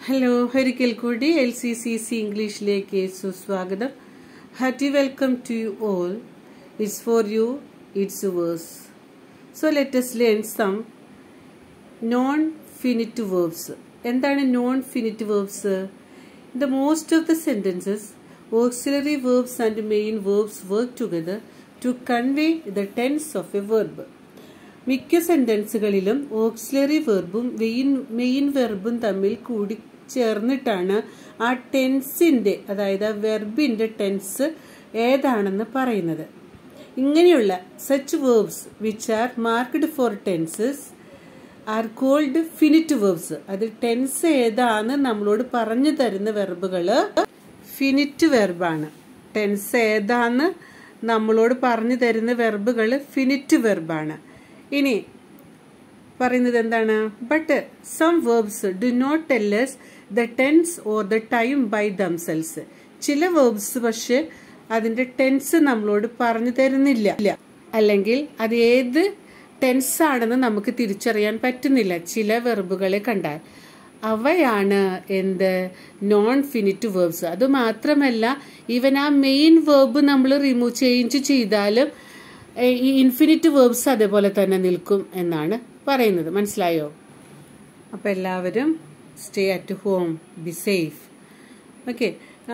hello ഒരിക്കൽ കൂടി L C C C ഇംഗ്ലീഷിലേക്ക് സുസ്വാഗതം hearty welcome to you all it's for you it's verse so let's learn some non finite verbs എന്താണ് non finite verbs the most of the sentences auxiliary verbs and main verbs work together to convey the tense of a verb മിക്ക സെന്റൻസുകളിലും auxiliary വെർബും main main വെർബും തമ്മിൽ കൂടി ചേർന്നിട്ടാണ് ആ ടെൻസിന്റെ അതായത് ആ വെർബിന്റെ ടെൻസ് ഏതാണെന്ന് പറയുന്നത് ഇങ്ങനെയുള്ള such verbs which are marked for tenses are called finite verbs അത് ടെൻസ് ഏതാന്ന് നമ്മളോട് പറഞ്ഞു തരുന്ന വെർബുകള് ഫിനിറ്റ് വെർബാണ് ടെൻസ് ഏതാന്ന് നമ്മളോട് പറഞ്ഞു തരുന്ന വെർബുകൾ ഫിനിറ്റ് വെർബാണ് ഇനി പറയുന്നത് എന്താണ് but some verbs do not tell us the tense or the time by themselves ചില വേർബ്സ് പക്ഷെ അതിന്റെ ടെൻസ് നമ്മളോട് പറഞ്ഞു തരുന്നില്ല അല്ലെങ്കിൽ അത് ഏത് ടെൻസ് ആണെന്ന് നമുക്ക് തിരിച്ചറിയാൻ പറ്റുന്നില്ല ചില വെർബുകളെ കണ്ടാൽ അവയാണ് എന്ത് നോൺ ഫിനിറ്റ് വേർബ്സ് അത് മാത്രമല്ല ഈവൻ ആ മെയിൻ വേർബ് നമ്മൾ റിമൂവ് ചേഞ്ച് ചെയ്താലും ഈ ഇൻഫിനിറ്റ് വേർബ്സ് അതേപോലെ തന്നെ നിൽക്കും എന്നാണ് പറയുന്നത് മനസ്സിലായോ അപ്പം എല്ലാവരും stay at home be safe okay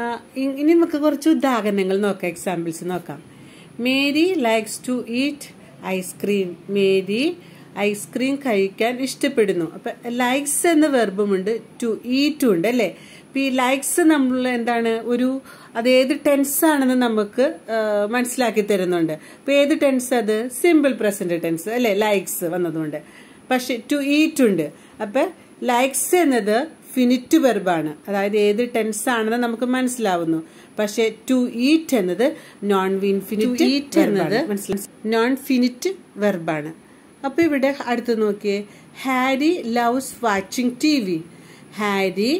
ഇനി നമുക്ക് കുറച്ച് ഉദാഹരണങ്ങൾ നോക്കാം എക്സാമ്പിൾസ് നോക്കാം Mary likes to eat ice cream Mary ice cream കഴിക്കാൻ ഇഷ്ടപ്പെടുന്നു അപ്പൊ ലൈക്സ് എന്ന വെർബുമുണ്ട് ടു ഈറ്റും ഉണ്ട് അല്ലേ ഈ ലൈക്സ് നമ്മൾ എന്താണ് ഒരു അത് ഏത് ടെൻസ് ആണെന്ന് നമുക്ക് മനസ്സിലാക്കി തരുന്നുണ്ട് അപ്പൊ ഏത് ടെൻസ് അത് സിമ്പിൾ പ്രസന്റ് ടെൻസ് അല്ലെ ലൈക്സ് വന്നതുകൊണ്ട് പക്ഷെ ടു ഈറ്റ് ഉണ്ട് അപ്പൊ ലൈക്സ് എന്നത് ഫിനിറ്റ് വെർബാണ് അതായത് ഏത് ടെൻസ് ആണെന്ന് നമുക്ക് മനസ്സിലാവുന്നു പക്ഷെ ടു ഈറ്റ് എന്നത് നോൺ ഇൻഫിനിറ്റ് ഈറ്റ് എന്നത് നോൺ ഫിനിറ്റ് വെർബാണ് അപ്പൊ ഇവിടെ അടുത്ത് നോക്കിയേ Harry loves watching T V Harry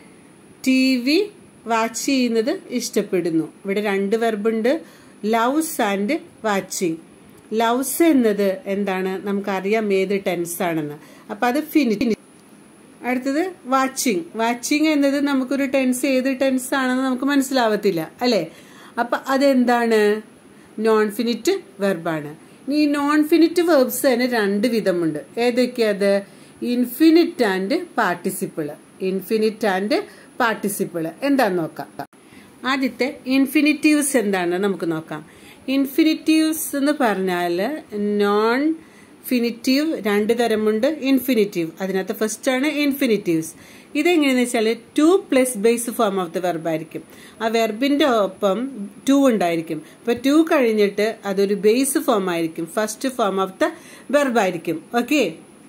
T V watch ചെയ്യുന്നത് ഇഷ്ടപ്പെടുന്നു ഇവിടെ രണ്ട് വെർബുണ്ട് ലവ്സ് ആൻഡ് വാച്ചിങ് ലവ്സ് എന്നത് എന്താണ് നമുക്കറിയാം ഏത് ടെൻസ് ആണെന്ന് അപ്പൊ അത് ഫിനിറ്റ് അടുത്തത് വാച്ചിങ് വാച്ചിങ് എന്നത് നമുക്കൊരു ടെൻസ് ഏത് ടെൻസ് ആണെന്ന് നമുക്ക് മനസ്സിലാവത്തില്ല അല്ലെ അപ്പൊ അതെന്താണ് നോൺ ഫിനിറ്റ് വെർബാണ് ഈ നോൺ ഫിനിറ്റ് വെർബ്സ് തന്നെ രണ്ട് വിധമുണ്ട് ഏതൊക്കെയത് infinite and participle infinite and participle എന്താന്ന് നോക്കാം ആദ്യത്തെ ഇൻഫിനിറ്റീവ്സ് എന്താണെന്ന് നമുക്ക് നോക്കാം ഇൻഫിനിറ്റീവ്സ് എന്ന് പറഞ്ഞാൽ നോൺ ഫിനിറ്റീവ് രണ്ട് തരമുണ്ട് ഇൻഫിനിറ്റീവ് അതിനകത്ത് ഫസ്റ്റ് ആണ് ഇൻഫിനിറ്റീവ്സ് ഇതെങ്ങനെയെന്ന് വെച്ചാൽ to plus base form of the verb ആയിരിക്കും ആ വെർബിന്റെ ഒപ്പം ടു ഉണ്ടായിരിക്കും അപ്പൊ ടു കഴിഞ്ഞിട്ട് അതൊരു ബേസ് ഫോം ആയിരിക്കും first form of the verb ആയിരിക്കും ഓക്കെ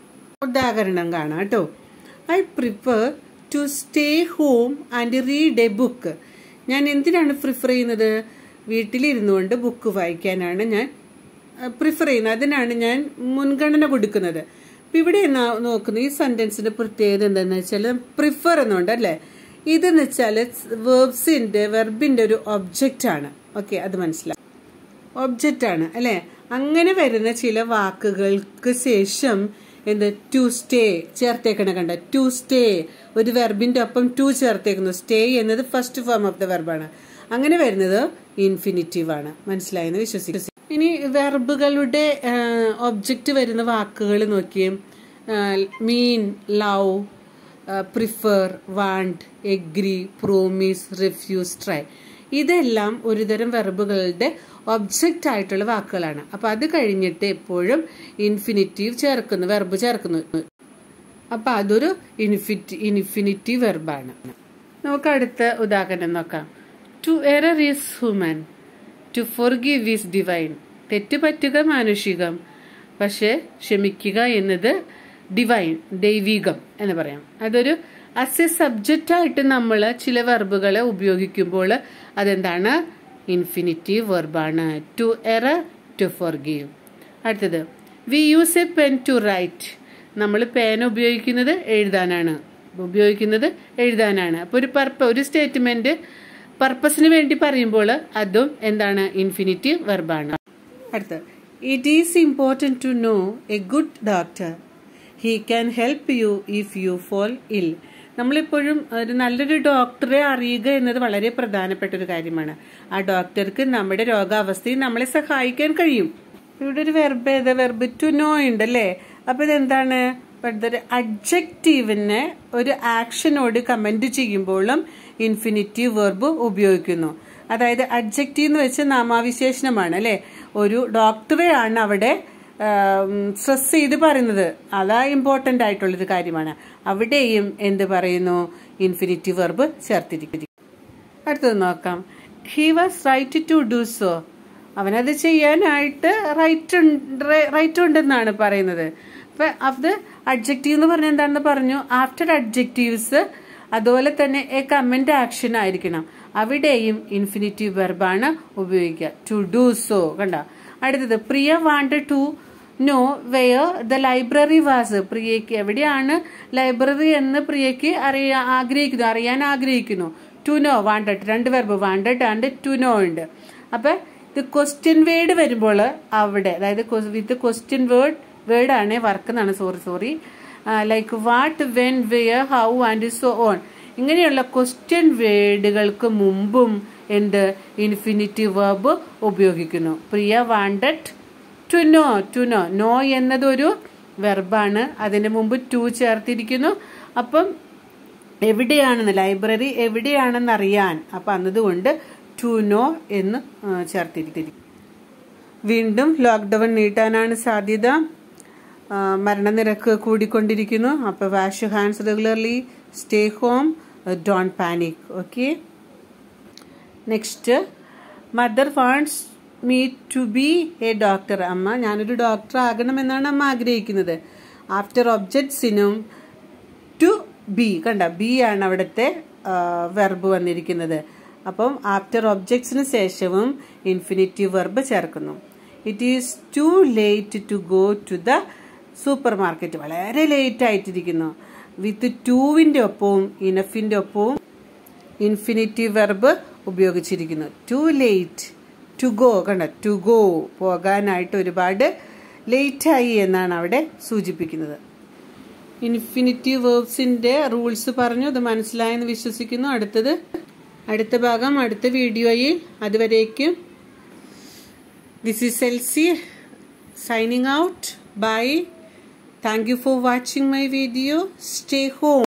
ഉദാഹരണം കാണാം കേട്ടോ I prefer to stay home and read a book ഞാൻ എന്തിനാണ് പ്രിഫർ ചെയ്യുന്നത് വീട്ടിലിരുന്നുകൊണ്ട് ബുക്ക് വായിക്കാനാണ് ഞാൻ പ്രിഫർ ചെയ്യുന്നത് അതിനാണ് ഞാൻ മുൻഗണന കൊടുക്കുന്നത് അപ്പൊ ഇവിടെ നോക്കുന്ന ഈ സെന്റൻസിന്റെ പ്രത്യേകത എന്താണെന്ന് വെച്ചാൽ പ്രിഫർ എന്നുണ്ട് അല്ലെ ഇതെന്ന് വെച്ചാൽ വേർബ്സിന്റെ വെർബിന്റെ ഒരു ഒബ്ജക്റ്റ് ആണ് ഓക്കെ അത് മനസ്സിലാവും ഒബ്ജക്റ്റ് ആണ് അല്ലെ അങ്ങനെ വരുന്ന ചില വാക്കുകൾക്ക് ശേഷം എന്ത് ടു സ്റ്റേ ചേർത്തേക്കണ കണ്ട ടു സ്റ്റേ ഒരു വെർബിന്റെ ഒപ്പം ടു ചേർത്തേക്കുന്നു സ്റ്റേ എന്നത് ഫസ്റ്റ് ഫോം ഓഫ് ദ വെർബാണ് അങ്ങനെ വരുന്നത് ഇൻഫിനിറ്റീവ് ആണ് മനസ്സിലായെന്ന് വിശ്വസിക്കുന്നു ഇനി വെർബുകളുടെ ഒബ്ജക്റ്റ് വരുന്ന വാക്കുകൾ നോക്കിയേ mean love prefer want agree promise refuse try ഇതെല്ലാം ഒരുതരം വെർബുകളുടെ ഒബ്ജക്റ്റ് ആയിട്ടുള്ള വാക്കുകളാണ് അപ്പൊ അത് കഴിഞ്ഞിട്ട് എപ്പോഴും ഇൻഫിനിറ്റീവ് ചേർക്കുന്നു വെർബ് ചേർക്കുന്നു അപ്പൊ അതൊരു ഇൻഫിറ്റി ഇൻഫിനിറ്റീവ് വെർബാണ് നമുക്ക് അടുത്ത ഉദാഹരണം നോക്കാം to error is human to forgive is divine തെറ്റ് പറ്റുക മാനുഷികം പക്ഷെ ക്ഷമിക്കുക എന്നത് ഡിവൈൻ ദൈവികം എന്ന് പറയാം അതൊരു അസ് എ സബ്ജക്റ്റ് ആയിട്ട് നമ്മൾ ചില വെർബുകളെ ഉപയോഗിക്കുമ്പോൾ അതെന്താണ് ഇൻഫിനിറ്റീവ് വെർബാണ് ടു എറർ ടു ഫോർഗീവ് അടുത്തത് we use a pen to write നമ്മൾ പേന ഉപയോഗിക്കുന്നത് എഴുതാനാണ് ഉപയോഗിക്കുന്നത് എഴുതാനാണ് അപ്പോൾ ഒരു പർപ്പ ഒരു സ്റ്റേറ്റ്മെന്റ് പർപ്പസിന് വേണ്ടി പറയുമ്പോൾ അതും എന്താണ് ഇൻഫിനിറ്റീവ് വെർബാണ് അടുത്ത് it is important to know a good doctor he can help you if you fall ill നമ്മളിപ്പോഴും ഒരു നല്ലൊരു ഡോക്ടറെ അറിയുക എന്നത് വളരെ പ്രധാനപ്പെട്ട ഒരു കാര്യമാണ് ആ ഡോക്ടർക്ക് നമ്മുടെ രോഗാവസ്ഥയിൽ നമ്മളെ സഹായിക്കാൻ കഴിയും ഇവിടെ ഒരു വെർബ് ഏതാ വെർബ് ടു നോ ഉണ്ട് അല്ലേ അപ്പൊ ഇതെന്താണ് ഒരു അഡ്ജക്റ്റീവിനെ ഒരു ആക്ഷനോട് കമന്റ് ചെയ്യുമ്പോഴും ഇൻഫിനിറ്റീവ് വെർബ് ഉപയോഗിക്കുന്നു അതായത് അഡ്ജക്റ്റീവ് എന്ന് വെച്ച് നാമാവിശേഷണമാണ് അല്ലെ ഒരു ഡോക്ടറെയാണ് അവിടെ സ്ട്രെസ് ചെയ്ത് പറയുന്നത് അതാ ഇമ്പോർട്ടന്റ് ആയിട്ടുള്ളൊരു കാര്യമാണ് അവിടെയും എന്ത് പറയുന്നു ഇൻഫിനിറ്റീവ് വെർബ് ചേർത്തിരിക്കുന്നു അടുത്തത് നോക്കാം he was right to do so അവനത് ചെയ്യാനായിട്ട് റൈറ്റ് റൈറ്റ് ഉണ്ടെന്നാണ് പറയുന്നത് അപ്പൊ അത് അഡ്ജക്റ്റീവ് എന്ന് പറഞ്ഞാൽ എന്താണെന്ന് പറഞ്ഞു ആഫ്റ്റർ അഡ്ജക്റ്റീവ്സ് അതുപോലെ തന്നെ എ കമന്റ് ആക്ഷൻ ആയിരിക്കണം അവിടെയും ഇൻഫിനിറ്റീവ് വെർബാണ് ഉപയോഗിക്കുക ടു ഡു സോ കണ്ട അടുത്തത് Priya want to know where the library was പ്രിയയ്ക്ക് എവിടെയാണ് ലൈബ്രറി എന്ന് പ്രിയയ്ക്ക് അറിയാ ആഗ്രഹിക്കുന്നു അറിയാൻ ആഗ്രഹിക്കുന്നു ടു നോ വാണ്ടഡ് രണ്ട് verb wanted and to know ഉണ്ട് അപ്പൊ ഇത് ക്വസ്റ്റ്യൻ വേർഡ് വരുമ്പോൾ അവിടെ അതായത് വിത്ത് ക്വസ്റ്റ്യൻ വേർഡ് വേർഡ് ആണ് വർക്ക് എന്നാണ് sorry sorry like what when where how and so on ഇങ്ങനെയുള്ള ക്വസ്റ്റ്യൻ വേർഡുകൾക്ക് മുമ്പും എന്ത് ഇൻഫിനിറ്റീവ് വേർബ് ഉപയോഗിക്കുന്നു Priya wanted to know to know no എന്നതൊരു വെർബാണ് അതിന് മുമ്പ് ടു ചേർത്തിരിക്കുന്നു അപ്പം എവിടെയാണെന്ന് ലൈബ്രറി എവിടെയാണെന്ന് അറിയാൻ അപ്പം അന്നതുകൊണ്ട് ടു നോ എന്ന് ചേർത്തിരിക്കുന്നു വീണ്ടും ലോക്ക്ഡൗൺ നീട്ടാനാണ് സാധ്യത മരണനിരക്ക് കൂടിക്കൊണ്ടിരിക്കുന്നു അപ്പോൾ wash hands regularly stay home don't panic okay next mother wants me to be a doctor അമ്മ ഞാനൊരു ഡോക്ടർ ആകണമെന്നാണ് അമ്മ ആഗ്രഹിക്കുന്നത് ആഫ്റ്റർ ഒബ്ജക്ട്സിനും ടു ബി കണ്ട ബി ആണ് അവിടുത്തെ വെർബ് വന്നിരിക്കുന്നത് അപ്പം ആഫ്റ്റർ ഒബ്ജക്ട്സിന് ശേഷവും ഇൻഫിനിറ്റീവ് വെർബ് ചേർക്കുന്നു it is too late to go to the supermarket വളരെ ലേറ്റ് ആയിട്ടിരിക്കുന്നു വിത്ത് ടൂവിൻ്റെ ഒപ്പവും ഇനഫിൻ്റെ ഒപ്പവും ഇൻഫിനിറ്റീവ് വെർബ് ഉപയോഗിച്ചിരിക്കുന്നു ടു ലേറ്റ് ടു ഗോ കണ്ട ടു ഗോ പോകാനായിട്ട് ഒരുപാട് ലേറ്റായി എന്നാണ് അവിടെ സൂചിപ്പിക്കുന്നത് ഇൻഫിനിറ്റീവ് വേർബ്സിന്റെ റൂൾസ് പറഞ്ഞു അത് മനസ്സിലായെന്ന് വിശ്വസിക്കുന്നു അടുത്തത് അടുത്ത ഭാഗം അടുത്ത വീഡിയോയിൽ അതുവരേക്കും this is LC signing out bye thank you for watching my video stay home